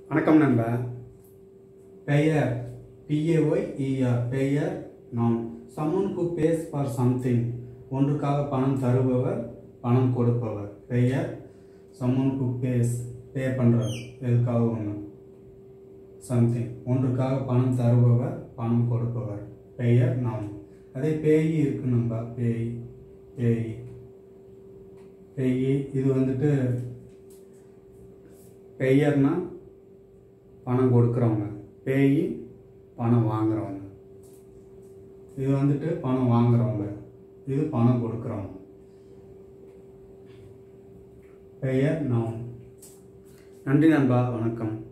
வணக்கம் நண்பா பெயர் பிஏஒய்இஆர் பெயர் நான் someone who pays for something ஒன்றுக்காக பணம் தருபவர் பணம் கொடுப்பவர் பெயர் சம்மன் who pays பே பண்ணுறது எதுக்காக ஒன்று சம்திங் ஒன்றுக்காக பணம் தருபவர் பணம் கொடுப்பவர் பெயர் நான் அதே பேய் இருக்கு நண்பா பேய் பேய் பேய் இது வந்துட்டு பெயர்னா பணம் கொடுக்குறவங்க பேய் பணம் வாங்குறவங்க இது வந்துட்டு பணம் வாங்குறவங்க இது பணம் கொடுக்குறவங்க பெயர் நான் நன்றி நண்பா வணக்கம்